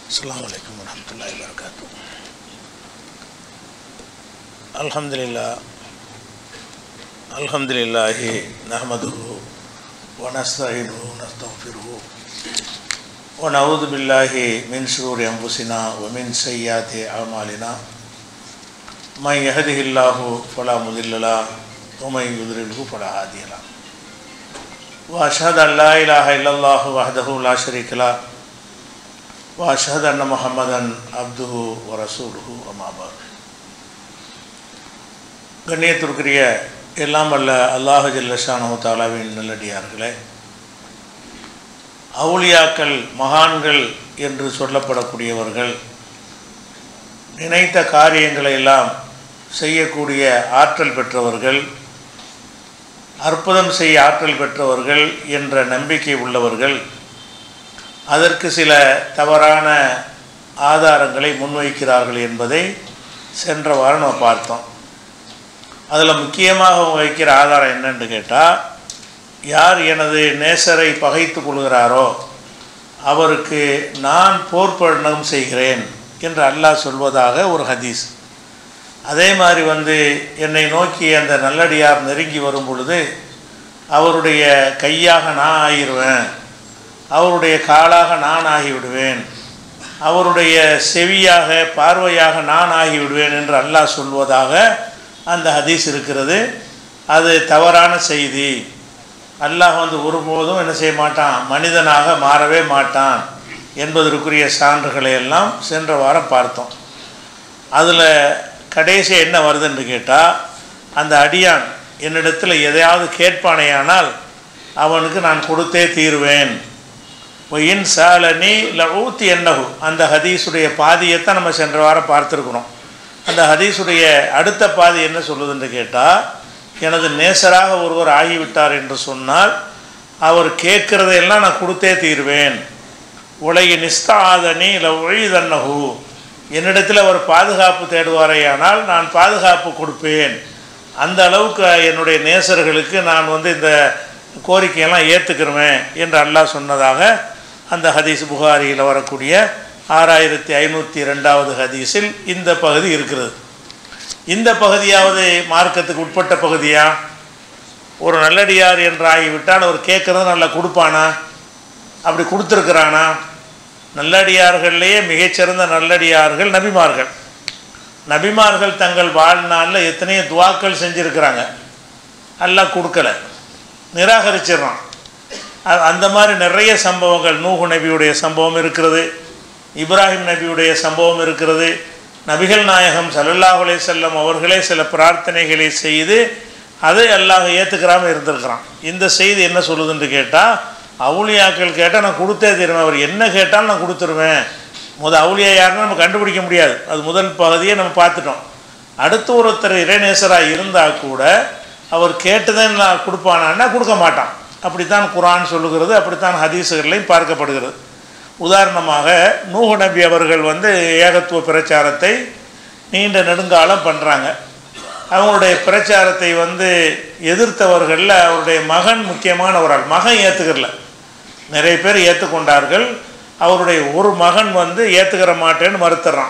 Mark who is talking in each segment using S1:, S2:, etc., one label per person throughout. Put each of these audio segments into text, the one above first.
S1: السلام عليكم ورحمة الله وبركاته الحمد لله الحمد لله نحمده ونستعينه ونستغفره ونعوذ بالله من شرور أنفسنا ومن سيئات أعمالنا من يهده الله فلا مضل له ومن يضلله فلا هادي له وأشهد أن لا إله إلا الله وحده لا شريك له وأشهد أن محمدا عبده ورسوله وما بعد கண்ணியத்திற்குரிய எல்லாம் வல்ல அல்லாஹு ஜல்லஷானு தாலாவின் நல்லடியார்களே அவுலியாக்கள் மகான்கள் என்று சொல்லப்படக்கூடியவர்கள் நினைத்த காரியங்களை எல்லாம் செய்யக்கூடிய ஆற்றல் பெற்றவர்கள் அற்புதம் செய்ய ஆற்றல் பெற்றவர்கள் என்ற நம்பிக்கை உள்ளவர்கள் அதற்கு சில தவறான ஆதாரங்களை முன்வைக்கிறார்கள் என்பதை சென்ற வாரம் நம்ம பார்த்தோம் அதில் முக்கியமாக அவங்க வைக்கிற ஆதாரம் என்னன்னு கேட்டால் யார் எனது நேசரை பகைத்து கொள்கிறாரோ அவருக்கு நான் போர்ப்பண்ணம் செய்கிறேன் என்று அல்லாஹ் சொல்வதாக ஒரு ஹதீஸ் அதே மாதிரி வந்து என்னை நோக்கி அந்த நல்லடியார் நெருங்கி வரும் பொழுது அவருடைய கையாக நான் ஆகிடுவேன் அவருடைய காலாக நான் ஆகிவிடுவேன் அவருடைய செவியாக பார்வையாக நான் ஆகிவிடுவேன் என்று அல்லாஹ் சொல்வதாக அந்த ஹதீஸ் இருக்கிறது அது தவறான செய்தி அல்லாஹ் வந்து ஒருபோதும் என்ன செய்ய மாட்டான் மனிதனாக மாறவே மாட்டான் என்பதற்குரிய சான்றுகளை எல்லாம் சென்ற வாரம் பார்த்தோம் அதில் கடைசி என்ன வருதுன்னு கேட்டால் அந்த அடியான் என்னிடத்தில் எதையாவது கேட்பானேயானால் அவனுக்கு நான் கொடுத்தே தீருவேன் இன் சாலனி லூத்தி என்னகு அந்த ஹதீஸுடைய பாதியைத்தான் நம்ம சென்ற வாரம் பார்த்துருக்குறோம் அந்த ஹதீஸுடைய அடுத்த பாதி என்ன சொல்லுதுன்னு கேட்டால் எனது நேசராக ஒருவர் ஆகிவிட்டார் என்று சொன்னால் அவர் கேட்குறதையெல்லாம் நான் கொடுத்தே தீர்வேன் உலகி நிஸ்தாதனி இல்லை ஒழிதன்னகு என்னிடத்தில் அவர் பாதுகாப்பு தேடுவாரேயானால் நான் பாதுகாப்பு கொடுப்பேன் அந்த அளவுக்கு என்னுடைய நேசர்களுக்கு நான் வந்து இந்த கோரிக்கையெல்லாம் ஏற்றுக்கிறேன் என்று அல்லாஹ் சொன்னதாக அந்த ஹதீஸ் புகாரியில் வரக்கூடிய ஆறாயிரத்தி ஐநூற்றி ரெண்டாவது ஹதீஸில் இந்த பகுதி இருக்கிறது இந்த பகுதியாவது மார்க்கத்துக்கு உட்பட்ட பகுதியா ஒரு நல்லடியார் என்று ஆகிவிட்டால் அவர் கேட்குறது நல்லா கொடுப்பானா அப்படி கொடுத்துருக்குறானா நல்லடியார்கள்லேயே மிகச்சிறந்த நல்லடியார்கள் நபிமார்கள் நபிமார்கள் தங்கள் வாழ்நாளில் எத்தனையோ துவாக்கள் செஞ்சுருக்கிறாங்க எல்லாம் கொடுக்கல நிராகரிச்சிடுறான் அந்த மாதிரி நிறைய சம்பவங்கள் நூகு நபியுடைய சம்பவம் இருக்கிறது இப்ராஹிம் நபியுடைய சம்பவம் இருக்கிறது நபிகள் நாயகம் சல்லல்லாஹ் அலே செல்லம் அவர்களே சில பிரார்த்தனைகளை செய்து அதை அல்லாஹ் ஏற்றுக்கிறாமல் இருந்திருக்கிறான் இந்த செய்தி என்ன சொல்லுதுன்னு கேட்டால் அவுளியாக்கள் கேட்டால் நான் கொடுத்தே தருவேன் அவர் என்ன கேட்டாலும் நான் கொடுத்துருவேன் முதல் அவுளியா யாருன்னு நம்ம கண்டுபிடிக்க முடியாது அது முதல் பகுதியை நம்ம பார்த்துட்டோம் அடுத்து ஒருத்தர் இறைநேசராக இருந்தால் கூட அவர் கேட்டுதான் நான் கொடுப்பானான்னா கொடுக்க மாட்டான் அப்படித்தான் குரான் சொல்லுகிறது அப்படித்தான் ஹதீஸுகள்லையும் பார்க்கப்படுகிறது உதாரணமாக நூஹ நபி அவர்கள் வந்து ஏகத்துவ பிரச்சாரத்தை நீண்ட நெடுங்காலம் பண்ணுறாங்க அவங்களுடைய பிரச்சாரத்தை வந்து எதிர்த்தவர்களில் அவருடைய மகன் முக்கியமான ஒரு ஆள் மகன் ஏற்றுக்கிறல நிறைய பேர் ஏற்றுக்கொண்டார்கள் அவருடைய ஒரு மகன் வந்து ஏற்றுக்கிற மாட்டேன்னு மறுத்துறான்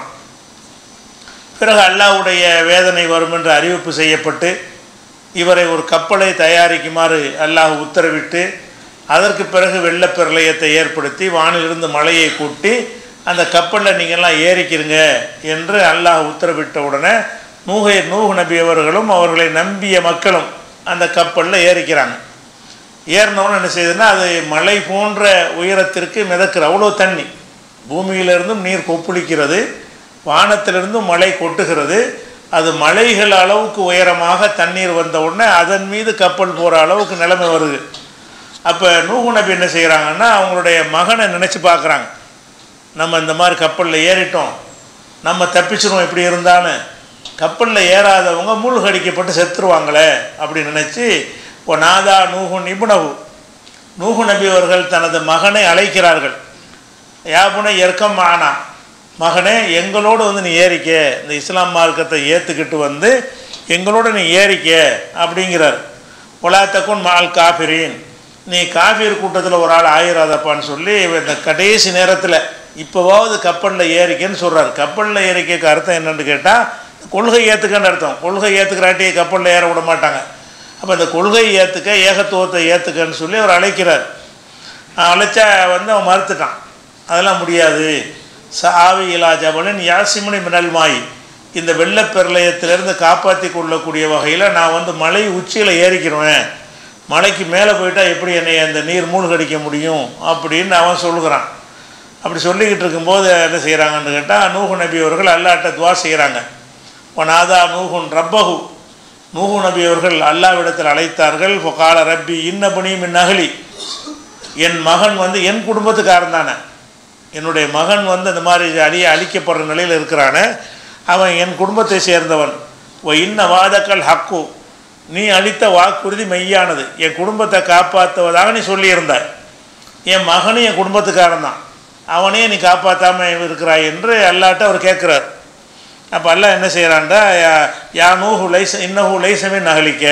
S1: பிறகு அல்லாவுடைய வேதனை வரும் என்று அறிவிப்பு செய்யப்பட்டு இவரை ஒரு கப்பலை தயாரிக்குமாறு அல்லாஹ் உத்தரவிட்டு அதற்கு பிறகு வெள்ளப்பிரளயத்தை ஏற்படுத்தி வானிலிருந்து மழையை கூட்டி அந்த கப்பலில் நீங்கள்லாம் ஏறிக்கிறங்க என்று அல்லாஹ் உத்தரவிட்ட உடனே நூகை நூகு நபி அவர்களும் அவர்களை நம்பிய மக்களும் அந்த கப்பலில் ஏறிக்கிறாங்க ஏறினவொன்னு என்ன செய்யுதுன்னா அது மலை போன்ற உயரத்திற்கு மிதக்கிற அவ்வளோ தண்ணி பூமியிலிருந்தும் நீர் கொப்புளிக்கிறது வானத்திலிருந்தும் மழை கொட்டுகிறது அது மலைகள் அளவுக்கு உயரமாக தண்ணீர் வந்த உடனே அதன் மீது கப்பல் போகிற அளவுக்கு நிலைமை வருது அப்போ நூகு நபி என்ன செய்கிறாங்கன்னா அவங்களுடைய மகனை நினச்சி பார்க்குறாங்க நம்ம இந்த மாதிரி கப்பலில் ஏறிட்டோம் நம்ம தப்பிச்சிடும் எப்படி இருந்தாலும் கப்பலில் ஏறாதவங்க மூழ்கடிக்கப்பட்டு செத்துருவாங்களே அப்படி நினச்சி இப்போ நாதா நூகு நிபுணவு நூகு நபி அவர்கள் தனது மகனை அழைக்கிறார்கள் யாபுனை எர்க்கம் ஆனா மகனே எங்களோடு வந்து நீ ஏறிக்க இந்த இஸ்லாம் மார்க்கத்தை ஏற்றுக்கிட்டு வந்து எங்களோட நீ ஏறிக்க அப்படிங்கிறார் ஒலாத்தக்குன் மால் காஃபிரின் நீ காஃபீர் கூட்டத்தில் ஒரு ஆள் ஆயிராதப்பான்னு சொல்லி இந்த கடைசி நேரத்தில் இப்போவாவது கப்பலில் ஏறிக்கன்னு சொல்கிறார் கப்பலில் ஏறிக்க அர்த்தம் என்னன்னு கேட்டால் கொள்கை ஏற்றுக்கன்னு அர்த்தம் கொள்கை ஏற்றுக்கிறாட்டி கப்பலில் ஏற விட மாட்டாங்க அப்போ இந்த கொள்கை ஏற்றுக்க ஏகத்துவத்தை ஏற்றுக்கன்னு சொல்லி அவர் அழைக்கிறார் அழைச்சா வந்து அவன் மறுத்துட்டான் அதெல்லாம் முடியாது சாவி இலா ஜபலின் யாசிமுனி மினல் மாய் இந்த வெள்ளப்பெருளையத்திலிருந்து காப்பாற்றி கொள்ளக்கூடிய வகையில் நான் வந்து மலை உச்சியில் ஏறிக்கிடுவேன் மலைக்கு மேலே போயிட்டா எப்படி என்னை அந்த நீர் மூழ்கடிக்க முடியும் அப்படின்னு அவன் சொல்லுகிறான் அப்படி சொல்லிக்கிட்டு இருக்கும்போது என்ன செய்கிறாங்கன்னு கேட்டால் நூகு நபி அவர்கள் அல்லாட்ட துவா செய்கிறாங்க ஒனாதா நூகுன் ரப்பஹு நூகு நபி அவர்கள் அல்லாவிடத்தில் அழைத்தார்கள் கால ரப்பி இன்னபுனி மின் நகலி என் மகன் வந்து என் குடும்பத்துக்காரன் தானே என்னுடைய மகன் வந்து இந்த மாதிரி அழிய அழிக்கப்படுற நிலையில் இருக்கிறானே அவன் என் குடும்பத்தை சேர்ந்தவன் ஓ இன்ன வாதக்கல் ஹக்கு நீ அளித்த வாக்குறுதி மெய்யானது என் குடும்பத்தை காப்பாற்றுவதாக நீ சொல்லியிருந்தாய் என் மகனும் என் குடும்பத்துக்காரன் தான் அவனையே நீ காப்பாற்றாமல் இருக்கிறாய் என்று அல்லாட்ட அவர் கேட்குறார் அப்போ அல்லாஹ் என்ன செய்கிறான்டா யா- யா நூஹு லைச இன்னஹு லைசமே நகலிக்க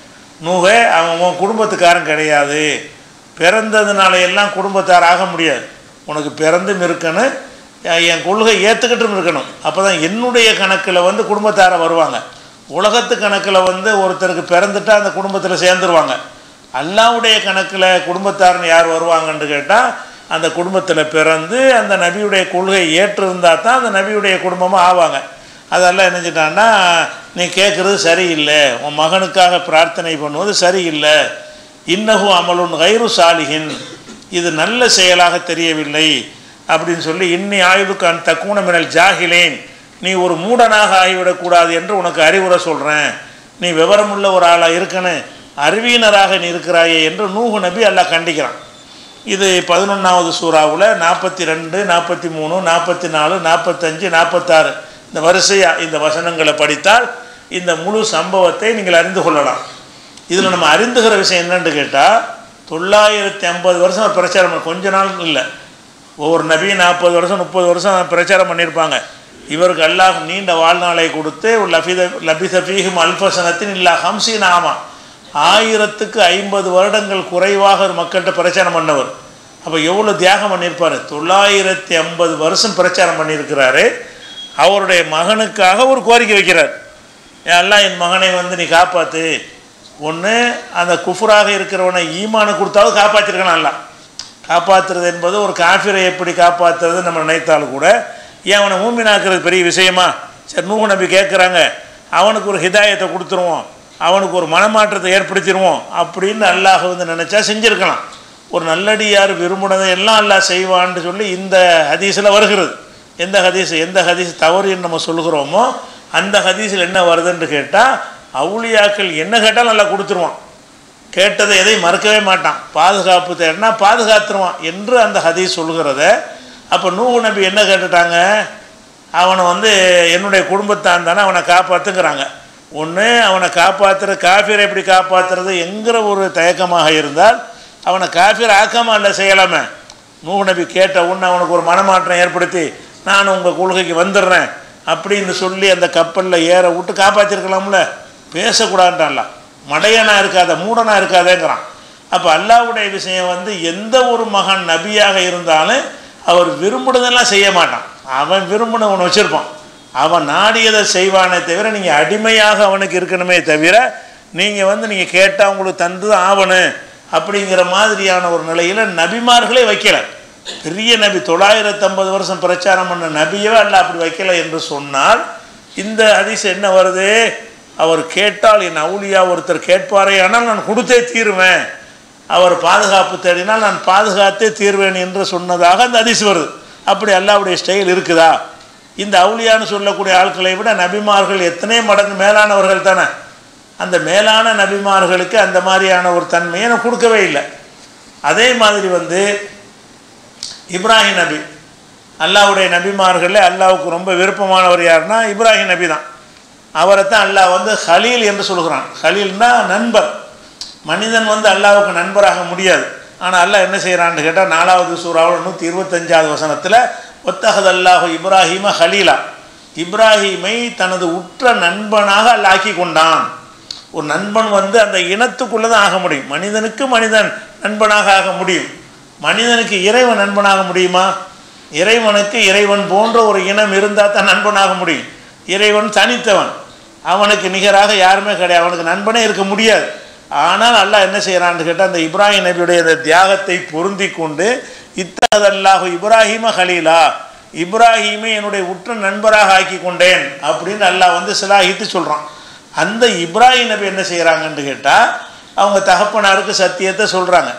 S1: நூகே அவன் உன் குடும்பத்துக்காரன் கிடையாது பிறந்ததுனால எல்லாம் குடும்பத்தார் ஆக முடியாது உனக்கு பிறந்தும் இருக்கணும் எ- என் கொள்கை ஏற்றுக்கிட்டும் இருக்கணும் அப்போ தான் என்னுடைய கணக்கில் வந்து குடும்பத்தாரை வருவாங்க உலகத்து கணக்கில் வந்து ஒருத்தருக்கு பிறந்துட்டா அந்த குடும்பத்தில் சேர்ந்துருவாங்க அல்லாவுடைய கணக்கில் குடும்பத்தார்னு யார் வருவாங்கன்னு கேட்டால் அந்த குடும்பத்தில் பிறந்து அந்த நபியுடைய கொள்கையை ஏற்றிருந்தால் தான் அந்த நபியுடைய குடும்பமாக ஆவாங்க அதெல்லாம் நினைச்சிட்டான்னா நீ கேட்குறது சரியில்லை உன் மகனுக்காக பிரார்த்தனை பண்ணுவது சரியில்லை இன்னஹு அமலுன் கைரு சாலிஹின் இது நல்ல செயலாக தெரியவில்லை அப்படின்னு சொல்லி இன்னி ஆயுளுக்கான் தக்கூன மினல் ஜாகிலேன் நீ ஒரு மூடனாக ஆகிவிடக்கூடாது என்று உனக்கு அறிவுரை சொல்கிறேன் நீ விவரமுள்ள ஒரு ஆளாக இருக்கணும் அறிவியனராக நீ இருக்கிறாயே என்று நூகு நபி அல்லாஹ் கண்டிக்கிறான் இது பதினொன்றாவது சூறாவில் நாற்பத்தி ரெண்டு நாற்பத்தி மூணு நாற்பத்தி நாலு நாற்பத்தஞ்சு நாற்பத்தாறு இந்த வரிசையாக இந்த வசனங்களை படித்தால் இந்த முழு சம்பவத்தை நீங்கள் அறிந்து கொள்ளலாம் இதில் நம்ம அறிந்துகிற விஷயம் என்னன்னு கேட்டால் தொள்ளாயிரத்தி ஐம்பது வருஷம் அவர் பிரச்சாரம் பண்ண- கொஞ்ச நாள் இல்லை ஒவ்வொரு நபி நாற்பது வருஷம் முப்பது வருஷம் பிரச்சாரம் பண்ணியிருப்பாங்க இவருக்கு அல்லாஹ் நீண்ட வாழ்நாளை கொடுத்து லபித லபித ஃபீஹும் அல்பசனத்தின் இல்லா ஹம்சீன் ஆமா ஆயிரத்துக்கு ஐம்பது வருடங்கள் குறைவாக ஒரு மக்கள்கிட்ட பிரச்சாரம் பண்ணவர் அப்போ எவ்வளோ தியாகம் பண்ணியிருப்பார் தொள்ளாயிரத்தி ஐம்பது வருஷம் பிரச்சாரம் பண்ணியிருக்கிறாரு அவருடைய மகனுக்காக ஒரு கோரிக்கை வைக்கிறார் "யா அல்லாஹ் என் மகனை வந்து நீ காப்பாற்று ஒன்று அந்த குஃபுராக இருக்கிறவனை ஈமானை கொடுத்தாவது காப்பாற்றிருக்கணும் அல்ல காப்பாற்றுறது என்பது ஒரு காஃபிரை எப்படி காப்பாற்றுறது நம்ம நினைத்தாலும் கூட ஏன் அவனை மூமினாக்குறது பெரிய விஷயமா சரி நூகு நபி கேட்குறாங்க அவனுக்கு ஒரு ஹிதாயத்தை கொடுத்துருவோம் அவனுக்கு ஒரு மனமாற்றத்தை ஏற்படுத்திடுவோம் அப்படின்னு அல்லாஹ் வந்து நினச்சா செஞ்சுருக்கலாம் ஒரு நல்லடியார் விரும்பினதை எல்லாம் அல்லாஹ் செய்வான்னு சொல்லி இந்த ஹதீஸில் வருகிறது எந்த ஹதீஸ் எந்த ஹதீஸ் தவறுன்னு நம்ம சொல்லுகிறோமோ அந்த ஹதீஸில் என்ன வருதுன்னு கேட்டால் அவுளியாக்கள் என்ன கேட்டாலும் நல்லா கொடுத்துருவான் கேட்டதை எதை மறக்கவே மாட்டான் பாதுகாப்பு தேடினா பாதுகாத்துருவான் என்று அந்த ஹதீஸ் சொல்கிறத அப்போ நூஹு நபி என்ன கேட்டுட்டாங்க அவனை வந்து என்னுடைய குடும்பத்தான் தானே அவனை காப்பாற்றுங்கிறாங்க ஒன்று அவனை காப்பாற்றுற காஃபிரை எப்படி காப்பாற்றுறது என்கிற ஒரு தயக்கமாக இருந்தால் அவனை காஃபிர் ஆக்காம இல்லை செய்யலாமே நூஹு நபி கேட்ட உடனே அவனுக்கு ஒரு மனமாற்றம் ஏற்படுத்தி நான் உங்கள் கொள்கைக்கு வந்துடுறேன் அப்படின்னு சொல்லி அந்த கப்பலில் ஏற விட்டு காப்பாற்றிருக்கலாம்ல பேசக்கூடாதுன்றான்ல மடையனா இருக்காத மூடனா இருக்காதேங்கிறான் அப்போ அல்லாவுடைய விஷயம் வந்து எந்த ஒரு மகன் நபியாக இருந்தாலும் அவர் விரும்புனதெல்லாம் செய்ய மாட்டான் அவன் விரும்பினவன் வச்சுருப்பான் அவன் நாடியதை செய்வானே தவிர நீங்கள் அடிமையாக அவனுக்கு இருக்கணுமே தவிர நீங்கள் வந்து நீங்கள் கேட்டால் உங்களுக்கு தந்து தான் ஆவணும் அப்படிங்கிற மாதிரியான ஒரு நிலையில் நபிமார்களே வைக்கல பெரிய நபி தொள்ளாயிரத்தி ஐம்பது வருஷம் பிரச்சாரம் பண்ண நபியவே அல்ல அப்படி வைக்கல என்று சொன்னால் இந்த ஹதீஸ் என்ன வருது அவர் கேட்டால் என் அவுலியா ஒருத்தர் கேட்பாரே ஆனால் நான் கொடுத்தே தீருவேன் அவர் பாதுகாப்பு தேடினால் நான் பாதுகாத்தே தீர்வேன் என்று சொன்னதாக அந்த ஹதீஸ் வருது அப்படி அல்லாவுடைய ஸ்டைல் இருக்குதா இந்த அவுலியான்னு சொல்லக்கூடிய ஆட்களை விட நபிமார்கள் எத்தனை மடங்கு மேலானவர்கள் தானே அந்த மேலான நபிமார்களுக்கு அந்த மாதிரியான ஒரு தன்மையை நான் கொடுக்கவே இல்லை அதே மாதிரி வந்து இப்ராஹிம் நபி அல்லாஹ்வுடைய நபிமார்களே அல்லாஹ்வுக்கு ரொம்ப விருப்பமானவர் யாருன்னா இப்ராஹிம் நபி தான் அவரை தான் அல்லாஹ் வந்து ஹலீல் என்று சொல்கிறான் ஹலீல்னா நண்பர் மனிதன் வந்து அல்லாஹ்வுக்கு நண்பராக முடியாது ஆனால் அல்லாஹ் என்ன செய்கிறான்னு கேட்டால் நாலாவது சூறாவில் நூற்றி இருபத்தஞ்சாவது வசனத்தில் ஒத்தகது அல்லாஹு இப்ராஹிம ஹலீலா இப்ராஹீமை தனது உற்ற நண்பனாக அல்லாஹ் ஆக்கி கொண்டான் ஒரு நண்பன் வந்து அந்த இனத்துக்குள்ளே தான் ஆக முடியும் மனிதனுக்கு மனிதன் நண்பனாக ஆக முடியும் மனிதனுக்கு இறைவன் நண்பனாக முடியுமா இறைவனுக்கு இறைவன் போன்ற ஒரு இனம் இருந்தால் தான் நண்பனாக முடியும் இறைவன் தனித்தவன் அவனுக்கு நிகராக யாருமே கிடையாது அவனுக்கு நண்பனே இருக்க முடியாது ஆனால் அல்லாஹ் என்ன செய்கிறான்னு கேட்டால் அந்த இப்ராஹிம் நபியுடைய அந்த தியாகத்தை பொருந்தி கொண்டு இத்தகதல்லாஹு இப்ராஹிம ஹலீலா இப்ராஹீமை என்னுடைய உற்ற நண்பராக ஆக்கி கொண்டேன் அப்படின்னு அல்லாஹ் வந்து சிலாகித்து சொல்கிறான் அந்த இப்ராஹிம் நபி என்ன செய்கிறாங்கன்னு கேட்டால் அவங்க தகப்பனாருக்கு சத்தியத்தை சொல்கிறாங்க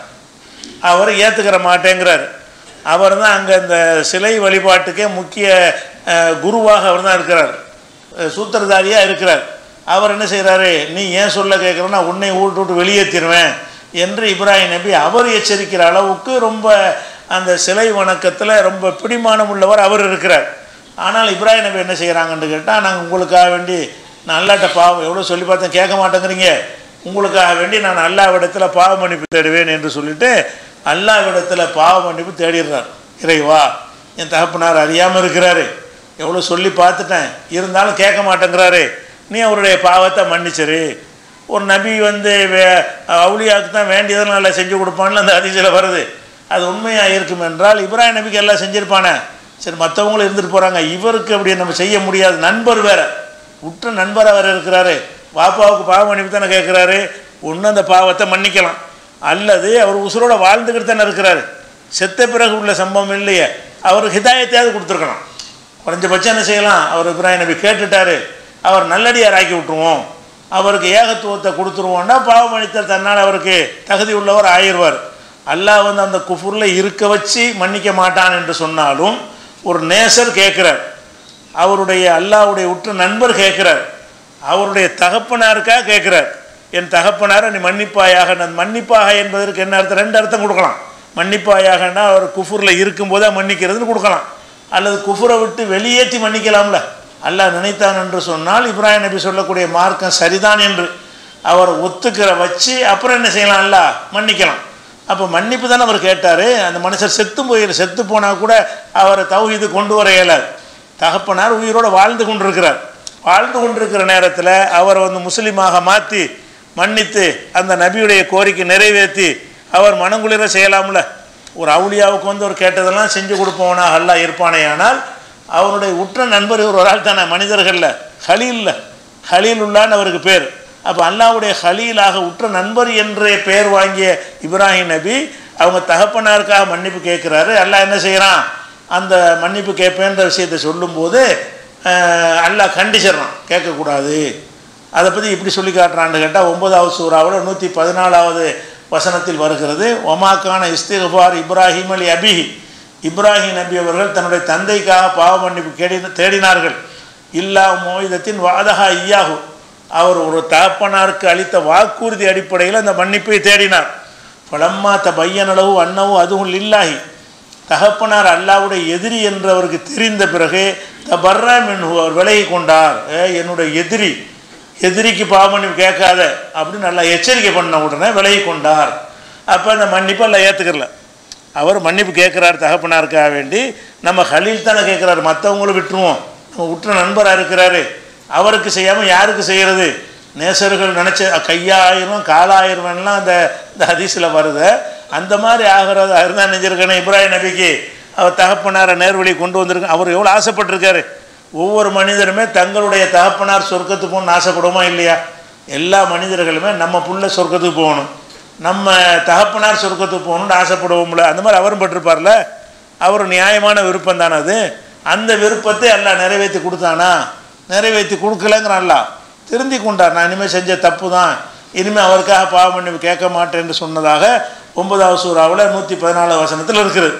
S1: அவர் ஏற்றுக்கிற மாட்டேங்கிறார் அவர் தான் அங்கே இந்த சிலை வழிபாட்டுக்கே முக்கிய அஹ், குருவாக அவர் தான் இருக்கிறார் அஹ், சூத்திரதாரியாக இருக்கிறார் அவர் என்ன செய்கிறாரு நீ ஏன் சொல்ல கேட்குறேன்னா உன்னை வீட்டு விட்டு வெளியேற்றிடுவேன் என்று இப்ராஹிம் நபி அவர் எச்சரிக்கிற அளவுக்கு ரொம்ப அந்த சிலை வணக்கத்தில் ரொம்ப பிடிமானம் உள்ளவர் அவர் இருக்கிறார் ஆனால் இப்ராஹிம் நபி என்ன செய்கிறாங்கன்னு கேட்டால் நாங்கள் உங்களுக்காக வேண்டி நான் அல்லாட்ட பாவம் எவ்வளோ சொல்லி பார்த்தேன் கேட்க மாட்டேங்கிறீங்க உங்களுக்காக வேண்டி நான் அல்லாவிடத்தில் பாவ மன்னிப்பு தேடுவேன் என்று சொல்லிட்டு அல்லாவிடத்தில் பாவ மன்னிப்பு தேடிடுறார் இறைவா என் தகப்பனார் அறியாமல் இருக்கிறாரு எவ்வளோ சொல்லி பார்த்துட்டேன் இருந்தாலும் கேட்க மாட்டேங்கிறாரு நீ அவருடைய பாவத்தை மன்னிச்சிரு ஒரு நபி வந்து வே அவுளியாவுக்கு தான் வேண்டியதெல்லாம் நல்லா செஞ்சு கொடுப்பான்னு அந்த அதிசயில் வருது அது உண்மையாக இருக்கும் என்றால் இப்ராஹிம் நபிக்கு எல்லாம் செஞ்சுருப்பானே சரி மற்றவங்களும் இருந்துட்டு போகிறாங்க இவருக்கு அப்படி நம்ம செய்ய முடியாது நண்பர் வேற உற்ற நண்பராக வேற இருக்கிறாரு பாப்பாவுக்கு பாவ மன்னிப்பு தானே கேட்குறாரு ஒன்று அந்த பாவத்தை மன்னிக்கலாம் அல்லது அவர் உசுரோட வாழ்ந்துக்கிட்டு தானே இருக்கிறாரு செத்த பிறகு உள்ள சம்பவம் இல்லையே அவருக்கு ஹிதாயத்தையாவது கொடுத்துருக்கணும் குறைஞ்சபட்சம் என்ன செய்யலாம் அவர் இப்ராஹிம் நபி கேட்டுட்டாரு அவர் நல்லடியார் ஆக்கி விட்டுருவோம் அவருக்கு ஏகத்துவத்தை கொடுத்துருவோம்னா பாவமளித்தல் தன்னால் அவருக்கு தகுதி உள்ளவர் ஆயிடுவார் அல்லாஹ் வந்து அந்த குஃபுரில் இருக்க வச்சு மன்னிக்க மாட்டான் என்று சொன்னாலும் ஒரு நேசர் கேட்குறார் அவருடைய அல்லாஹ்வுடைய உற்ற நண்பர் கேட்குறார் அவருடைய தகப்பனாருக்காக கேட்குறார் என் தகப்பனாரை நீ மன்னிப்பாயாக நான் மன்னிப்பாக என்பதற்கு என்ன அர்த்தம் ரெண்டு அர்த்தம் கொடுக்கலாம் மன்னிப்பாயாகன்னா அவர் குஃபுரில் இருக்கும்போதே மன்னிக்கிறதுன்னு கொடுக்கலாம் அல்லது குஃபுரை விட்டு வெளியேற்றி மன்னிக்கலாம்ல அல்லாஹ் நினைத்தான் என்று சொன்னால் இப்ராஹிம் நபி சொல்லக்கூடிய மார்க்கம் சரிதான் என்று அவர் ஒத்துக்கிற வச்சு அப்புறம் என்ன செய்யலாம் அல்ல மன்னிக்கலாம் அப்போ மன்னிப்பு தானே அவர் கேட்டார் அந்த மனுஷர் செத்து போயிரு செத்து போனால் கூட அவரை தௌஹீது கொண்டு வர இயலாது தகப்பனார் உயிரோடு வாழ்ந்து கொண்டிருக்கிறார் வாழ்ந்து கொண்டிருக்கிற நேரத்தில் அவரை வந்து முஸ்லீமாக மாற்றி மன்னித்து அந்த நபியுடைய கோரிக்கை நிறைவேற்றி அவர் மனங்குளிர செய்யலாம்ல ஒரு அவுளியாவுக்கு வந்து ஒரு கேட்டதெல்லாம் செஞ்சு கொடுப்பவனா அல்லா இருப்பானே ஆனால் அவருடைய உற்ற நண்பர் இவர் ஒரு ஆள் தானே மனிதர்களில் ஹலீல்ல ஹலீல் உல்லான்னு அவருக்கு பேர் அப்போ அல்லாவுடைய ஹலீலாக உற்ற நண்பர் என்ற பெயர் வாங்கிய இப்ராஹிம் நபி அவங்க தகப்பனாருக்காக மன்னிப்பு கேட்குறாரு அல்லாஹ் என்ன செய்கிறான் அந்த மன்னிப்பு கேட்பேன்ற விஷயத்தை சொல்லும்போது அஹ், அல்லாஹ் கண்டிச்சிடறான் கேட்கக்கூடாது அதை பற்றி இப்படி சொல்லி காட்டுறான்னு கேட்டால் ஒன்பதாவது சூறாவில் நூற்றி பதினாலாவது வசனத்தில் வருகிறது ஒமாக்கான இஸ்திகபார் இப்ராஹிம் அலி அபிஹி இப்ராஹிம் நபி அவர்கள் தன்னுடைய தந்தைக்காக பாவ மன்னிப்பு கேடி தேடினார்கள் இல்லா மோயுதத்தின் வாதகா ஐயாகு அவர் ஒரு தகப்பனாருக்கு அளித்த வாக்குறுதி அடிப்படையில் அந்த மன்னிப்பை தேடினார் பலம்மா த பையனளவு அன்னவு அதுவும் இல்லாஹி தகப்பனார் அல்லாவுடைய எதிரி என்று அவருக்கு தெரிந்த பிறகு த பர்ரா மின்ஹு அவர் விலகி கொண்டார் ஏ என்னுடைய எதிரி எதிரிக்கு பாவமன்னிப்பு கேட்காத அப்படின்னு நல்லா எச்சரிக்கை பண்ண உடனே விலகி கொண்டார் அப்போ அந்த மன்னிப்பை எல்லாம் ஏற்றுக்கல அவர் மன்னிப்பு கேட்குறார் தகப்பனாருக்காக வேண்டி நம்ம ஹலீல் தானே கேட்குறாரு மற்றவங்களும் விட்டுருவோம் நம்ம உற்ற நண்பராக இருக்கிறாரு அவருக்கு செய்யாமல் யாருக்கு செய்கிறது நேசர்கள் நினச்ச கையாயிரம் காலாயிரம்லாம் அந்த இந்த ஹதீஸில் வருது அந்த மாதிரி ஆகிறதா இருந்தால் நெஞ்சிருக்கணும் இப்ராஹிம் நபிக்கு அவர் தகப்பனாரை நேர்வழி கொண்டு வந்திருக்க அவர் எவ்வளோ ஆசைப்பட்டிருக்காரு ஒவ்வொரு மனிதருமே தங்களுடைய தகப்பனார் சொர்க்கத்துக்கு போகணும்னு ஆசைப்படுவோமா இல்லையா எல்லா மனிதர்களுமே நம்ம புள்ள சொர்க்கத்துக்கு போகணும் நம்ம தகப்பனார் சொர்க்கத்துக்கு போகணும்னு ஆசைப்படுவோம்ல அந்த மாதிரி அவரும் பட்டிருப்பார்ல அவர் நியாயமான விருப்பம் தானே அது அந்த விருப்பத்தை எல்லாம் நிறைவேற்றி கொடுத்தானா நிறைவேற்றி கொடுக்கலங்கிறான்ல திருந்தி கொண்டார் நான் இனிமேல் செஞ்ச தப்பு தான் இனிமேல் அவருக்காக பாவம் பண்ணி கேட்க மாட்டேன்னு சொன்னதாக ஒன்பதாவது சூறாவில் நூற்றி பதினாலு வசனத்தில் இருக்குது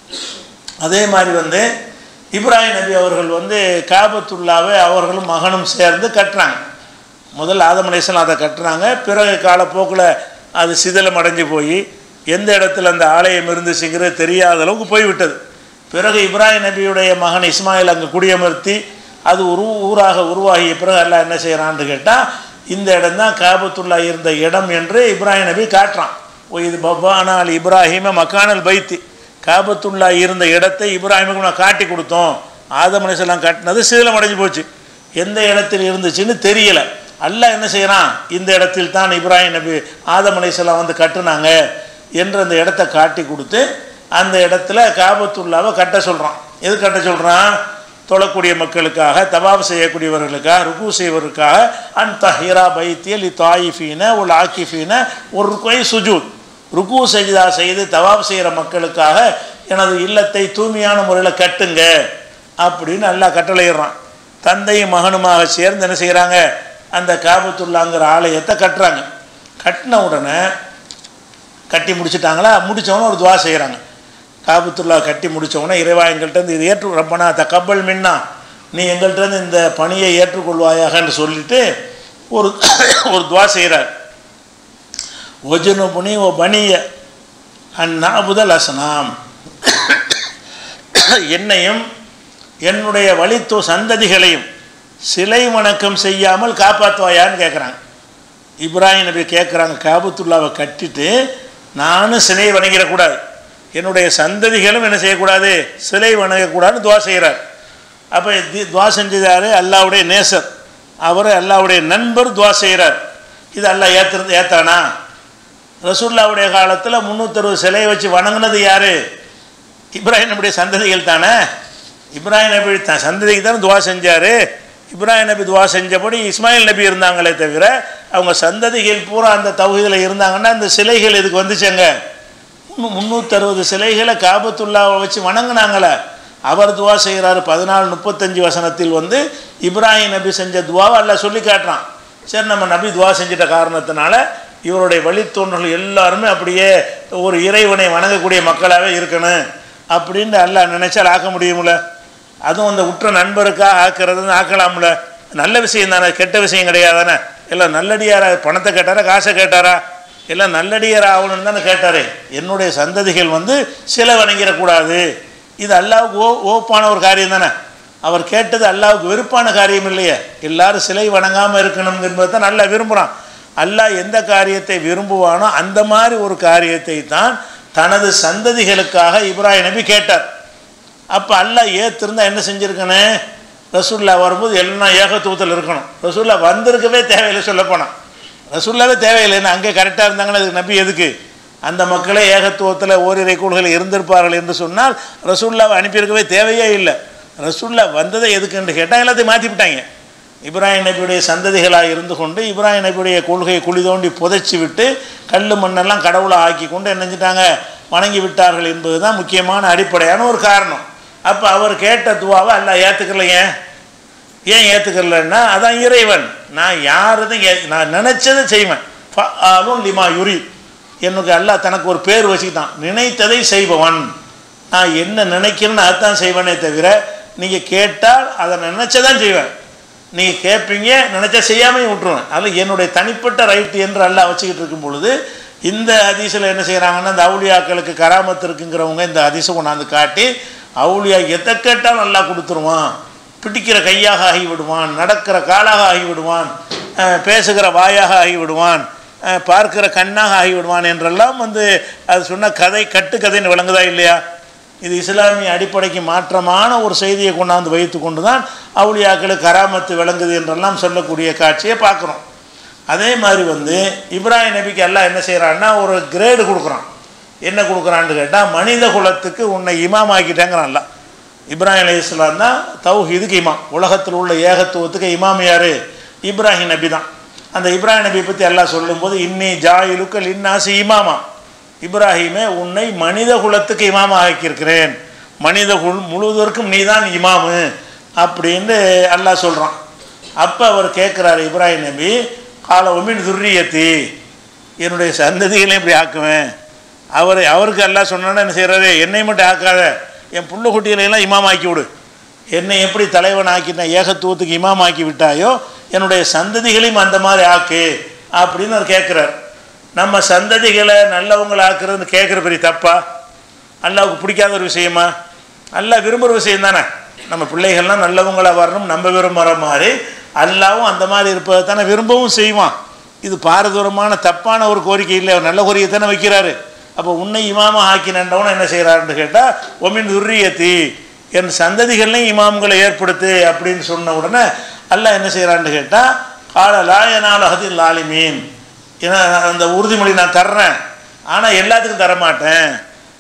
S1: அதே மாதிரி வந்து இப்ராஹிம் நபி அவர்கள் வந்து காபத்துல்லாவை அவர்களும் மகனும் சேர்ந்து கட்டுறாங்க முதல்ல ஆதம் அலைஹிஸ்ஸலாம் அதை கட்டுறாங்க பிறகு காலப்போக்கில் அது சிதிலம் அடைஞ்சு போய் எந்த இடத்துல அந்த ஆலயம் இருந்துச்சுங்கிறது தெரியாத அளவுக்கு போய்விட்டது பிறகு இப்ராஹிம் நபியுடைய மகன் இஸ்மாயில் அங்கே குடியமர்த்தி அது ஒரு ஊராக உருவாகிய பிறகு எல்லாம் என்ன செய்கிறான்னு கேட்டால் இந்த இடம் தான் காபத்துல்லா இருந்த இடம் என்று இப்ராஹிம் நபி காட்டுறான் ஓ இது பப்பானால் இப்ராஹிம மக்கானல் பைத்தி காபத்துல்லா இருந்த இடத்தை இப்ராஹிமுக்கு நான் காட்டி கொடுத்தோம் ஆதம் அலிஸ்லாம் காட்டினது சீலம் அடைஞ்சு போச்சு எந்த இடத்தில் இருந்துச்சுன்னு தெரியல அல்லாஹ் என்ன செய்கிறான் இந்த இடத்தில் தான் இப்ராஹிம் நபி ஆதம் அலிஸ்லாம் வந்து கட்டுனாங்க என்று அந்த இடத்த காட்டி கொடுத்து அந்த இடத்துல காபத்துல்லாவை கட்ட சொல்கிறான் எது கட்ட சொல்கிறான் தொழக்கூடிய மக்களுக்காக தவாப் செய்யக்கூடியவர்களுக்காக ருக்கு செய்வதற்காக அன் தஹீரா பைத்தியல் தாயிஃபீன உல் ஆக்கிஃபீன ஒரு ருக்கை சுஜூத் ருக்கு சஜிதா செய்து தவாப் செய்கிற மக்களுக்காக எனது இல்லத்தை தூய்மையான முறையில் கட்டுங்க அப்படின்னு அல்லாஹ் கட்டளையிடுறான் தந்தையும் மகனுமாக சேர்ந்து என்ன செய்கிறாங்க அந்த காபத்துல்லாங்கிற ஆலயத்தை கட்டுறாங்க கட்டின உடனே கட்டி முடிச்சிட்டாங்களா முடித்தவொடனே ஒரு துவா செய்கிறாங்க காபத்துல்லா கட்டி முடித்தவொடனே இறைவா எங்கள்கிட்ட இருந்து இது ஏற்று ரப்பனா த கப்பல் மின்னா நீ எங்கள்கிட்ட இருந்து இந்த பணியை ஏற்றுக்கொள்வாயாகன்னு சொல்லிட்டு ஒரு ஒரு துவா செய்கிறார் ஒஜனு புனி ஓ பனிய அந்நாபுதல் அசனாம் என்னையும் என்னுடைய வழித்தோ சந்ததிகளையும் சிலை வணக்கம் செய்யாமல் காப்பாற்றுவாயான்னு கேட்குறாங்க இப்ராஹிம் நபி கேட்குறாங்க காபத்துல்லாவை கட்டிட்டு நானும் சிலை வணங்கிடக்கூடாது என்னுடைய சந்ததிகளும் என்ன செய்யக்கூடாது சிலை வணங்கக்கூடாதுன்னு துவா செய்கிறார் அப்போ துவா செஞ்சதாரு அல்லாவுடைய நேசர் அவர் அல்லாவுடைய நண்பர் துவா செய்கிறார் இது அல்லாஹ் ஏற்றுறது ஏத்தானா ரசூல்லாவுடைய காலத்தில் முந்நூற்றறுபது சிலையை வச்சு வணங்கினது யார் இப்ராஹிம் நபியுடைய சந்ததிகள் தானே இப்ராஹிம் நபி த சந்ததிக்கு தானே துவா செஞ்சார் இப்ராஹிம் நபி துவா செஞ்சபடி இஸ்மாயில் நபி இருந்தாங்களே தவிர அவங்க சந்ததிகள் பூரா அந்த தகுதியில் இருந்தாங்கன்னா அந்த சிலைகள் இதுக்கு வந்துச்சங்க முந்நூற்றறுபது சிலைகளை காபத்துல்லாவை வச்சு வணங்கினாங்களே அவர் துவா செய்கிறாரு பதினாலு முப்பத்தஞ்சு வசனத்தில் வந்து இப்ராஹிம் நபி செஞ்ச துவாவை அல்ல சொல்லி காட்டுறான் சரி நம்ம நபி துவா செஞ்சிட்ட காரணத்தினால இவருடைய வழித்தோன்றர்கள் எல்லாருமே அப்படியே ஒரு இறைவனை வணங்கக்கூடிய மக்களாகவே இருக்கணும் அப்படின்னு அல்லாஹ் நினைச்சால் ஆக்க முடியும்ல அதுவும் அந்த உற்ற நண்பருக்காக ஆக்கிறதுன்னு ஆக்கலாம்ல நல்ல விஷயம் தானே கெட்ட விஷயம் கிடையாதானே எல்லாம் நல்லடியாரா பணத்தை கேட்டாரா காசை கேட்டாரா எல்லாம் நல்லடியார் ஆகணும்னு தானே கேட்டார் என்னுடைய சந்ததிகள் வந்து சிலை வணங்கிடக்கூடாது இது அல்லாவுக்கு ஓ ஓப்பான ஒரு காரியம் தானே அவர் கேட்டது அல்லாவுக்கு வெறுப்பான காரியம் இல்லையே எல்லாரும் சிலை வணங்காமல் இருக்கணும் என்பதை தான் நல்லா விரும்புகிறான் அல்லாஹ் எந்த காரியத்தை விரும்புவானோ அந்த மாதிரி ஒரு காரியத்தை தான் தனது சந்ததிகளுக்காக இப்ராஹிம் நபி கேட்டார் அப்போ அல்லாஹ் ஏத்திருந்தா என்ன செஞ்சுருக்கனே ரசூல்லா வரும்போது எல்லாம் ஏகத்துவத்தில் இருக்கணும் ரசூல்லா வந்திருக்கவே தேவையில்லை சொல்லப்போனால் ரசூல்லாவே தேவையில்லைன்னு அங்கே கரெக்டாக இருந்தாங்கன்னா அதுக்கு நபி எதுக்கு அந்த மக்களே ஏகத்துவத்தில் ஓரிரை கூடுகள் இருந்திருப்பார்கள் என்று சொன்னால் ரசூல்லாவை அனுப்பியிருக்கவே தேவையே இல்லை ரசூல்லா வந்ததை எதுக்குன்னு கேட்டால் எல்லாத்தையும் மாற்றி விட்டாங்க இப்ராஹிம் நபியுடைய சந்ததிகளாக இருந்து கொண்டு இப்ராஹிம் நபியுடைய கொள்கையை குழி தோண்டி புதைச்சி விட்டு கல் மண்ணெல்லாம் கடவுளை ஆக்கி கொண்டு என்ன செஞ்சிட்டாங்க வணங்கி விட்டார்கள் என்பது தான் முக்கியமான அடிப்படையான ஒரு காரணம் அப்போ அவர் கேட்ட துவாவை எல்லாம் ஏற்றுக்கலைங்க ஏன் ஏற்றுக்கலன்னா அதான் இறைவன் நான் யாரதும் ஏ நான் நினச்சதை செய்வேன் ஆலும் லிமா யுரி எனக்கு அல்லாஹ் தனக்கு ஒரு பேர் வச்சுக்கிட்டான் நினைத்ததை செய்பவன் நான் என்ன நினைக்கிறேன்னு அதான் செய்வேனே தவிர நீங்கள் கேட்டால் அதை நினச்சதான் செய்வேன் நீங்கள் கேட்பீங்க நினச்சா செய்யாமையும் விட்ருவேன் அதில் என்னுடைய தனிப்பட்ட ரைட்டு என்று அல்லாஹ் வச்சுக்கிட்டு இருக்கும் பொழுது இந்த ஹதீஸில் என்ன செய்கிறாங்கன்னா இந்த அவுளியாக்களுக்கு கராமத்து இருக்குங்கிறவங்க இந்த ஹதீஸை கொண்டாந்து காட்டி அவுளியா எதை கேட்டாலும் நல்லா கொடுத்துருவான் பிடிக்கிற கையாக ஆகிவிடுவான் நடக்கிற காலாக ஆகிவிடுவான் பேசுகிற வாயாக ஆகிவிடுவான் பார்க்கிற கண்ணாக ஆகிவிடுவான் என்றெல்லாம் வந்து அது சொன்ன கதை கட்டுக்கதைன்னு விளங்குதா இல்லையா இது இஸ்லாமிய அடிப்படைக்கு மாற்றமான ஒரு செய்தியை கொண்டாந்து வைத்து கொண்டு தான் அவுளியாக்களுக்கு கராமத்து விளங்குது என்றெல்லாம் சொல்லக்கூடிய காட்சியை பார்க்குறோம் அதே மாதிரி வந்து இப்ராஹிம் நபிக்கு எல்லாம் என்ன செய்கிறான்னா ஒரு கிரேடு கொடுக்குறான் என்ன கொடுக்குறான்னு கேட்டால் மனித குலத்துக்கு உன்னை இமாம் ஆக்கிட்டேங்கிறான்ல இப்ராஹிம் அலி இஸ்லாம் தான் தௌஹீதுக்கு இமாம் உலகத்தில் உள்ள ஏகத்துவத்துக்கு இமாம் யார் இப்ராஹிம் நபி தான் அந்த இப்ராஹிம் நபி பற்றி எல்லாம் சொல்லும்போது இன்னி ஜாயிலுக்கள் இன்னாசி இமாமா இப்ராஹிமே உன்னை மனித குலத்துக்கு இமாமா ஆக்கியிருக்கிறேன் மனித குல் முழுவதற்கும் நீ தான் இமாமு அப்படின்னு அல்லாஹ் சொல்கிறான் அப்போ அவர் கேட்குறாரு இப்ராஹிம் நபி கால ஒமின் துர்ரியத்தி என்னுடைய சந்ததிகளையும் இப்படி ஆக்குவேன் அவர் அவருக்கு எல்லாம் சொன்னோன்னா என்ன செய்கிறாரு என்னை மட்டும் ஆக்காத என் புள்ள குட்டிகளையெல்லாம் இமாம் ஆக்கி விடு என்னை எப்படி தலைவன் ஆக்கின ஏகத்துவத்துக்கு இமாம் ஆக்கி விட்டாயோ என்னுடைய சந்ததிகளையும் அந்த மாதிரி ஆக்கு அப்படின்னு அவர் கேட்குறார் நம்ம சந்ததிகளை நல்லவங்களை ஆக்குறதுன்னு கேட்குற பெரிய தப்பா அல்லாவுக்கு பிடிக்காத ஒரு விஷயமா அல்லா விரும்புகிற விஷயம் தானே நம்ம பிள்ளைகள்லாம் நல்லவங்களாக வரணும் நம்ம விரும்புகிற மாதிரி அல்லாவும் அந்த மாதிரி இருப்பதை தானே விரும்பவும் செய்வான் இது பாரதூரமான தப்பான ஒரு கோரிக்கை இல்லை அவர் நல்ல கோரிக்கை தானே வைக்கிறாரு அப்போ உன்னை இமாமா ஆக்கினண்டவன என்ன செய்கிறாருன்னு கேட்டால் ஒமின் துர்ரியத்தி என் சந்ததிகள்லையும் இமாம்களை ஏற்படுத்து அப்படின்னு சொன்ன உடனே அல்லாஹ் என்ன செய்கிறான்னு கேட்டால் காலலா என்னால் அகதில் ஆலிமீன் ஏன்னா அந்த உறுதிமொழி நான் தர்றேன் ஆனால் எல்லாத்துக்கும் தரமாட்டேன்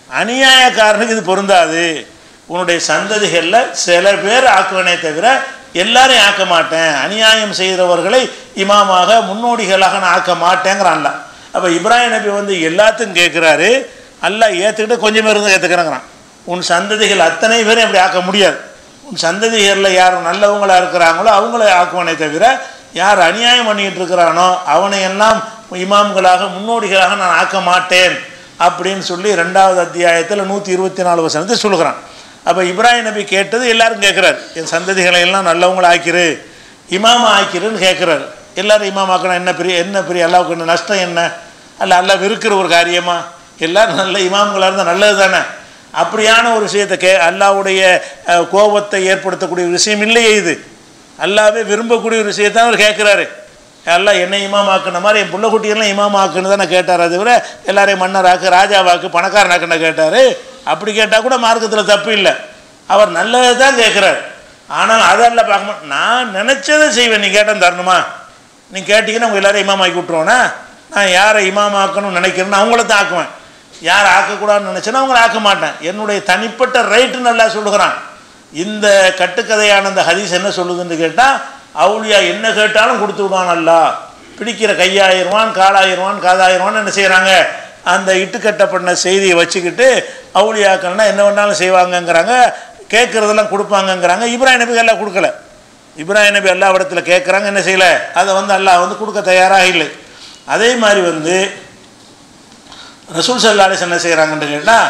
S1: அநியாயக்காரனுக்கு இது பொருந்தாது உன்னுடைய சந்ததிகளில் சில பேர் ஆக்குவனே தவிர எல்லாரையும் ஆக்க மாட்டேன் அநியாயம் செய்கிறவர்களை இமாமாக முன்னோடிகளாக நான் ஆக்க மாட்டேங்கிறான்ல அப்போ இப்ராஹிம் நபி வந்து எல்லாத்துக்கும் கேட்குறாரு அல்லாஹ் ஏற்றுக்கிட்டு கொஞ்சம் பேர் தான் ஏற்றுக்கிறாங்கிறான் உன் சந்ததிகள் அத்தனை பேரும் அப்படி ஆக்க முடியாது உன் சந்ததிகளில் யார் நல்லவங்களா இருக்கிறாங்களோ அவங்கள ஆக்குவனே தவிர யார் அநியாயம் பண்ணிக்கிட்டு இருக்கிறானோ அவனை எல்லாம் இமாம்களாக முன்னோடிகளாக நான் ஆக்க மாட்டேன் அப்படின்னு சொல்லி ரெண்டாவது அத்தியாயத்தில் நூற்றி இருபத்தி நாலு வசனத்தை சொல்லுகிறான் அப்போ இப்ராஹிம் நபி கேட்டது எல்லாரும் கேட்குறாரு என் சந்ததிகளை எல்லாம் நல்லவங்கள ஆக்கிரு இமாமா ஆக்கிருன்னு கேட்குறாரு எல்லாரும் இமாம் ஆக்கணும் என்ன பெரிய என்ன பெரிய அல்லாவுக்கு என்ன நஷ்டம் என்ன அல்ல அல்லா விருக்கிற ஒரு காரியமா எல்லாரும் நல்ல இமாம்களாக இருந்தால் நல்லது தானே அப்படியான ஒரு விஷயத்தை கே அல்லாவுடைய அஹ், கோபத்தை ஏற்படுத்தக்கூடிய ஒரு விஷயம் இல்லையே இது அல்லாவே விரும்பக்கூடிய ஒரு விஷயத்தை அவர் கேட்குறாரு எல்லாம் என்னை இமாமாக்குன மாதிரி என் புள்ள குட்டியெல்லாம் இமாமாக்குன்னு தானே கேட்டார் அது விட எல்லாரையும் மன்னராக்கு ராஜாவாக்கு பணக்காரனாக்குன்னு கேட்டார் அப்படி கேட்டால் கூட மார்க்கத்தில் தப்பு இல்லை அவர் நல்லதை தான் கேட்குறாரு ஆனால் அதெல்லாம் பார்க்க மாட்டேன் நான் நினச்சதை செய்வேன் நீ கேட்டேன் தரணுமா நீ கேட்டீங்கன்னா உங்கள் எல்லாரையும் இமாமாக்கி விட்ருவோனா நான் யாரை இமாமாக்கணும்னு நினைக்கிறேன்னு அவங்கள தான் ஆக்குவேன் யார் ஆக்கக்கூடாதுன்னு நினச்சேன்னா அவங்கள ஆக்க மாட்டேன் என்னுடைய தனிப்பட்ட ரைட்டு நல்லா சொல்லுகிறான் இந்த கட்டுக்கதையான இந்த ஹதீஸ் என்ன சொல்லுதுன்னு கேட்டால் அவுளியா என்ன கேட்டாலும் கொடுத்து விடுவான் அல்லா பிடிக்கிற கையாயிருவான் காலாயிருவான் காதாயிருவான் என்ன செய்கிறாங்க அந்த இட்டுக்கட்டப்பட்ட செய்தியை வச்சுக்கிட்டு அவுளியாக்கள்னா என்ன வேணாலும் செய்வாங்கங்கிறாங்க கேட்குறதெல்லாம் கொடுப்பாங்கங்கிறாங்க இப்ராஹிம் நபி எல்லாம் கொடுக்கல இப்ராஹிம் நபி எல்லா இடத்துல கேட்குறாங்க என்ன செய்யலை அதை வந்து அல்லாஹ் வந்து கொடுக்க தயாராக இல்லை அதே மாதிரி வந்து ரசூல் சல்லாலிஸ் என்ன செய்கிறாங்கன்னு கேட்டால்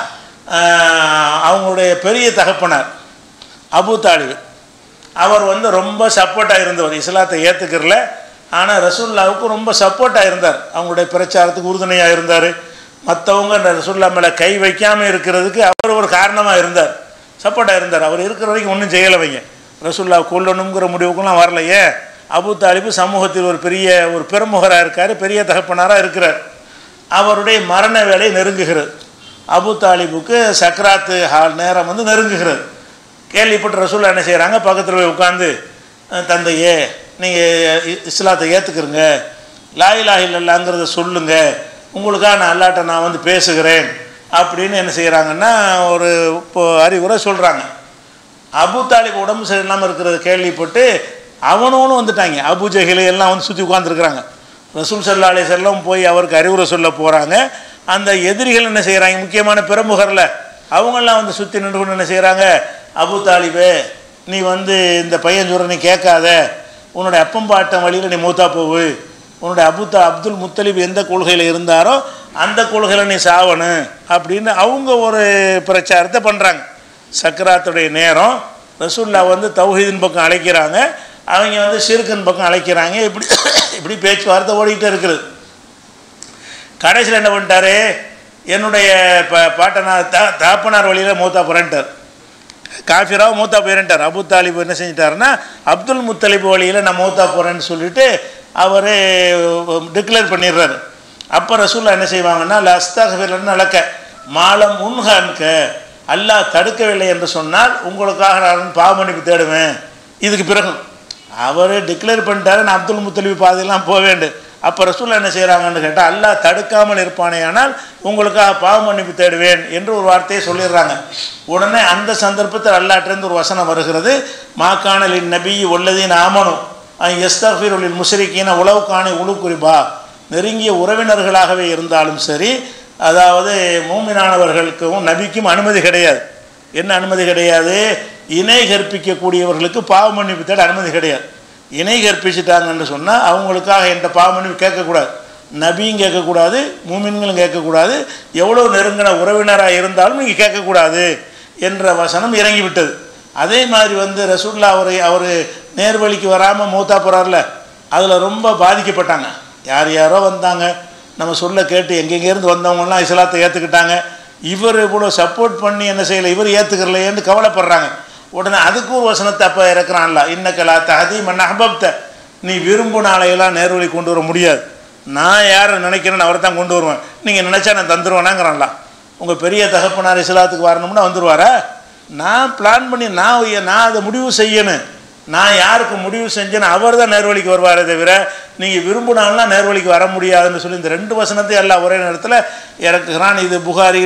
S1: அவங்களுடைய பெரிய தகப்பனார் அபு தாலிப் அவர் வந்து ரொம்ப சப்போர்ட்டாக இருந்தவர் இஸ்லாத்தை ஏற்றுக்கிறல ஆனால் ரசூல்லாவுக்கு ரொம்ப சப்போர்ட்டாக இருந்தார் அவங்களுடைய பிரச்சாரத்துக்கு உறுதுணையாக இருந்தார் மற்றவங்க அந்த ரசூல்லா மேலே கை வைக்காமல் இருக்கிறதுக்கு அவர் ஒரு காரணமாக இருந்தார் சப்போர்ட்டாக இருந்தார் அவர் இருக்கிற வரைக்கும் ஒன்றும் செய்யலைவங்க ரசூல்லா கொல்லணுங்கிற முடிவுக்கெல்லாம் வரலையே அபு தாலிபு சமூகத்தில் ஒரு பெரிய ஒரு பெருமுகராக இருக்கார் பெரிய தகப்பனாராக இருக்கிறார் அவருடைய மரண வேலை நெருங்குகிறது அபு தாலிபுக்கு சக்ராத்து ஹால் நேரம் வந்து நெருங்குகிறது கேள்விப்பட்ட ரசூல்லா என்ன செய்கிறாங்க பக்கத்தில் போய் உட்காந்து "அஹ், தந்தையே நீங்கள் இஸ்லாத்தை ஏற்றுக்கிறங்க லாயிலா இல்லல்லாங்கிறத சொல்லுங்க உங்களுக்காக நான் அல்லாட்ட நான் வந்து பேசுகிறேன் அப்படின்னு என்ன செய்கிறாங்கன்னா ஒரு இப்போ அறிவுரை சொல்கிறாங்க அபு தாலிப் உடம்பு சரியில்லாமல் இருக்கிறத கேள்விப்பட்டு அவனும் வந்துட்டாங்க அபு ஜஹில் எல்லாம் வந்து சுற்றி உட்காந்துருக்குறாங்க ரசூல் சல்லா அலி செல்லம் போய் அவருக்கு அறிவுரை சொல்ல போகிறாங்க அந்த எதிரிகள் என்ன செய்கிறாங்க முக்கியமான பிரமுகரில் அவங்கெல்லாம் வந்து சுற்றி நின்று கொண்டு என்ன செய்கிறாங்க அபு தாலிபே நீ வந்து இந்த பையன் சொல்கிற நீ கேட்காத உன்னுடைய அப்பம் பாட்டம் வழியில் நீ மூத்தா போவு உன்னுடைய அபுத்தா அப்துல் முத்தலிப் எந்த கொள்கையில் இருந்தாரோ அந்த கொள்கையில் நீ சாவணும் அப்படின்னு அவங்க ஒரு பிரச்சாரத்தை பண்ணுறாங்க சக்கராத்துடைய நேரம் ரசூல்லா வந்து தௌஹீதின் பக்கம் அழைக்கிறாங்க அவங்க வந்து சிறுக்கன் பக்கம் அழைக்கிறாங்க இப்படி இப்படி பேச்சுவார்த்தை ஓடிக்கிட்டே இருக்குது கடைசியில் என்ன பண்ணிட்டாரு என்னுடைய ப பாட்டனார் தா தாப்பனார் வழியில் மூத்தா புரண்டார் காஃபிராவும் மூத்தா போயிரண்டார் அபு தாலிப் என்ன செஞ்சிட்டாருன்னா அப்துல் முத்தலிப் வழியில் நான் மூத்தா போகிறேன்னு சொல்லிட்டு அவர் டிக்ளேர் பண்ணிடுறாரு அப்போ ரசூல்லா என்ன செய்வாங்கன்னா லஸ்தாகபிரன்னு நடக்க மாலம் உன்ஹான்க அல்லாஹ் தடுக்கவில்லை என்று சொன்னால் உங்களுக்காக நான் பாவ மன்னிப்பு தேடுவேன் இதுக்கு பிறகு அவர் டிக்ளேர் பண்ணிட்டாரு நான் அப்துல் முத்தலிப் பாதையெல்லாம் போக வேண்டும் அப்போ ரசூல்லா என்ன செய்கிறாங்கன்னு கேட்டால் அல்லாஹ் தடுக்காமல் இருப்பானேயானால் உங்களுக்காக பாவ மன்னிப்பு தேடுவேன் என்று ஒரு வார்த்தையை சொல்லிடுறாங்க உடனே அந்த சந்தர்ப்பத்தில் அல்லாட்டிருந்து ஒரு வசனம் வருகிறது மாக்கானலின் நபி உள்ளதின் ஆமனும் எஸ்தஃபீருளின் முஷரிக்கின உளவு காணி உழு குறிபா நெருங்கிய உறவினர்களாகவே இருந்தாலும் சரி அதாவது மூமினானவர்களுக்கும் நபிக்கும் அனுமதி கிடையாது என்ன அனுமதி கிடையாது இணை கற்பிக்கக்கூடியவர்களுக்கு பாவ மன்னிப்பு தேட அனுமதி கிடையாது இணை கற்பிச்சிட்டாங்கன்னு சொன்னால் அவங்களுக்காக என்கிட்ட பாவ மன்னிப்பு கேட்கக்கூடாது நபியும் கேட்கக்கூடாது மூமின்களும் கேட்கக்கூடாது எவ்வளோ நெருங்கின உறவினராக இருந்தாலும் நீங்கள் கேட்கக்கூடாது என்ற வசனம் இறங்கிவிட்டது அதே மாதிரி வந்து ரசூல்லா அவரை அவர் நேர்வழிக்கு வராமல் மூத்தா போகிறார்ல அதில் ரொம்ப பாதிக்கப்பட்டாங்க யார் யாரோ வந்தாங்க நம்ம சொல்ல கேட்டு எங்கெங்கேருந்து வந்தவங்கலாம் இஸ்லாத்தை ஏற்றுக்கிட்டாங்க இவர் இவ்வளோ சப்போர்ட் பண்ணி என்ன செய்யலை இவர் ஏற்றுக்கிறலையேன்னு கவலைப்படுறாங்க உடனே அதுக்கு ஒரு வசனத்தை அப்போ இறக்குறான்ல இன்னக்கலா தஹதி மன் அஹபப்த நீ விரும்பும் நாளையெல்லாம் நேர்வழி கொண்டு வர முடியாது நான் யாரை நினைக்கிறேன்னு அவரை தான் கொண்டு வருவேன் நீங்கள் நினச்சா நான் தந்துருவேனாங்கிறான்ல உங்கள் பெரிய தகப்பனார் இஸ்லாத்துக்கு வரணும்னா வந்துருவாரா நான் பிளான் பண்ணி நான் நான் அதை முடிவு செய்யணும் நான் யாருக்கு முடிவு செஞ்சேன்னு அவர் தான் நேர்வழிக்கு வருவாரே தவிர நீங்கள் விரும்பினாலாம் நேர்வழிக்கு வர முடியாதுன்னு சொல்லி இந்த ரெண்டு வசனத்தை எல்லாம் ஒரே நேரத்தில் இறக்குகிறான் இது புகாரியில்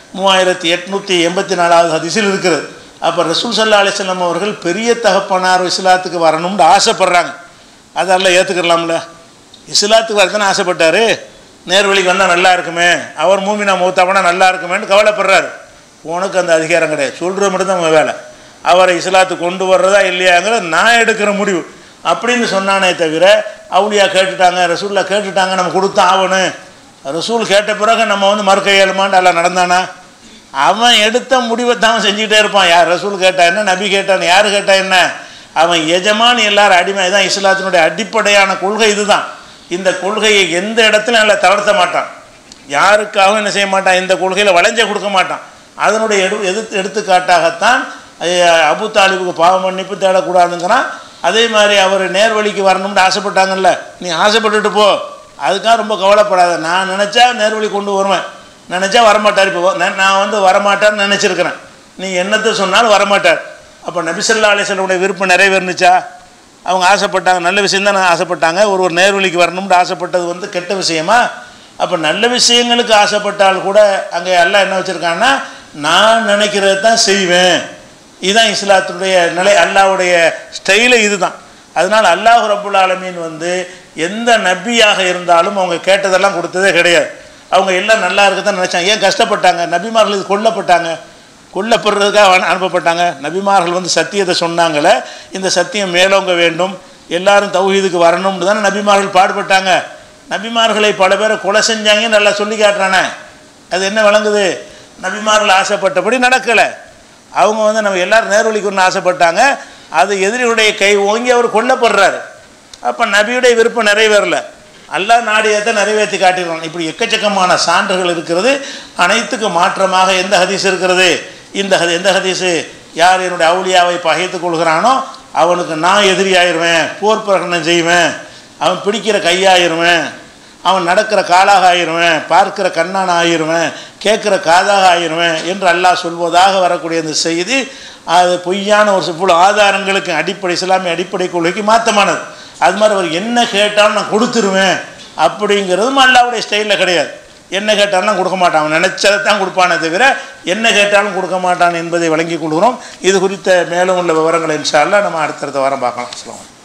S1: மூவாயிரத்தி எட்நூற்றி எண்பத்தி நாலாவது ஹதீஸில் இருக்கிறது அப்போ ரசூல் சல்லா அலிஸ்லாம் அவர்கள் பெரிய தகப்பனார் இஸ்லாத்துக்கு வரணும்னு ஆசைப்படுறாங்க அதெல்லாம் ஏற்றுக்கலாம்ல இஸ்லாத்துக்கு வரதானே ஆசைப்பட்டார் நேர்வழிக்கு வந்தால் நல்லா இருக்குமே அவர் மூமினா மூத்தாப்பனா நல்லா இருக்குமேன்னு கவலைப்படுறாரு உனக்கு அந்த அதிகாரம் கிடையாது சொல்கிற மட்டும் தான் உங்கள் வேலை அவரை இஸ்லாத்துக்கு கொண்டு வர்றதா இல்லையாங்கிறத நான் எடுக்கிற முடிவு அப்படின்னு சொன்னானே தவிர அவுளியா கேட்டுட்டாங்க ரசூல்லா கேட்டுட்டாங்க நம்ம கொடுத்தா ஆகணும் ரசூல் கேட்ட பிறகு நம்ம வந்து மறுக்க இயலுமான்னு எல்லாம் நடந்தானா அவன் எடுத்த முடிவை தான் அவன் செஞ்சுக்கிட்டே இருப்பான் யார் ரசூல் கேட்டா என்ன நபி கேட்டான் யார் கேட்டா என்ன அவன் எஜமான் எல்லாரும் அடிமை தான் இஸ்லாத்தினுடைய அடிப்படையான கொள்கை இதுதான் இந்த கொள்கையை எந்த இடத்துலையும் நல்லா தளர்த்த மாட்டான் யாருக்காகவும் என்ன செய்ய மாட்டான் இந்த கொள்கையில் வளைஞ்ச கொடுக்க மாட்டான் அதனுடைய எடு எது எடுத்துக்காட்டாகத்தான் ஐயா, அபு தாலிபுக்கு பாவ மன்னிப்பு தேடக்கூடாதுங்கிறான் அதே மாதிரி அவர் நேர்வழிக்கு வரணும்னு ஆசைப்பட்டாங்கல்ல நீ ஆசைப்பட்டுட்டு போ அதுக்காக ரொம்ப கவலைப்படாத நான் நினச்சா நேர்வழி கொண்டு வருவேன் நினச்சா வரமாட்டார் இப்போ நான் நான் வந்து வரமாட்டார்னு நினச்சிருக்கிறேன் நீ என்னத்தை சொன்னாலும் வரமாட்டார் அப்போ நபிசல்லா அலிசல்லுடைய விருப்பம் நிறைவேறுனுச்சா அவங்க ஆசைப்பட்டாங்க நல்ல விஷயம் தான் ஆசைப்பட்டாங்க ஒரு ஒரு நேர்வழிக்கு வரணும்னு ஆசைப்பட்டது வந்து கெட்ட விஷயமா அப்போ நல்ல விஷயங்களுக்கு ஆசைப்பட்டால் கூட அங்கே எல்லாம் என்ன வச்சுருக்காங்கன்னா நான் நினைக்கிறது தான் செய்வேன் இதுதான் இஸ்லாத்தினுடைய நிலை அல்லாஹ்வுடைய ஸ்டைலு இதுதான் அதனால் அல்லாஹ் ரப்புல் ஆலமீன் வந்து எந்த நபியாக இருந்தாலும் அவங்க கேட்டதெல்லாம் கொடுத்ததே கிடையாது அவங்க எல்லாம் நல்லா இருக்கத்தான் நினச்சாங்க ஏன் கஷ்டப்பட்டாங்க நபிமார்கள் இது கொல்லப்பட்டாங்க கொல்லப்படுறதுக்காக அனு- அனுப்பப்பட்டாங்க நபிமார்கள் வந்து சத்தியத்தை சொன்னாங்களே இந்த சத்தியம் மேலோங்க வேண்டும் எல்லாரும் தௌஹீதுக்கு வரணும்னு தானே நபிமார்கள் பாடுபட்டாங்க நபிமார்களை பல பேரை கொலை செஞ்சாங்கன்னு நல்லா சொல்லி காட்டுறானே அது என்ன விளங்குது நபிமார்கள் ஆசைப்பட்டபடி நடக்கலை அவங்க வந்து நம்ம எல்லாரும் நேர்வழிக்குன்னு ஆசைப்பட்டாங்க அது எதிரியுடைய கை ஓங்கி அவர் கொல்லப்படுறாரு அப்போ நபியுடைய விருப்பம் நிறைவேறல அல்லாஹ் நாடியத்தை நிறைவேற்றி காட்டிடுவான் இப்படி எக்கச்சக்கமான சான்றுகள் இருக்கிறது அனைத்துக்கும் மாற்றமாக எந்த ஹதீஸ் இருக்கிறது இந்த ஹதி எந்த ஹதீஸு யார் என்னுடைய அவுலியாவை பகைத்துக் கொள்கிறானோ அவனுக்கு நான் எதிரியாயிருவேன் போர் பிரகடனம் செய்வேன் அவன் பிடிக்கிற கையாயிருவேன் அவன் நடக்கிற காலாக ஆயிருவேன் பார்க்கிற கண்ணான ஆயிருவேன் கேட்குற காதாக ஆயிருவேன் என்று அல்லாஹ் சொல்வதாக வரக்கூடிய இந்த செய்தி அது பொய்யான ஒரு சில ஆதாரங்களுக்கு அடிப்படை இஸ்லாமிய அடிப்படை கொள்கைக்கு மாற்றமானது அது மாதிரி அவர் என்ன கேட்டாலும் நான் கொடுத்துருவேன் அப்படிங்கிறதும் அல்லாவுடைய ஸ்டைலில் கிடையாது என்ன கேட்டாலும் கொடுக்க மாட்டான் அவன் நினைச்சதை தான் கொடுப்பானே தவிர என்ன கேட்டாலும் கொடுக்க மாட்டான் என்பதை வழங்கிக் கொள்கிறோம் இது குறித்த மேலும் உள்ள விவரங்களை இன்ஷா அல்லாஹ் நம்ம அடுத்தடுத்த வாரம் பார்க்கலாம் அஸ்ஸலாமு அலைக்கும்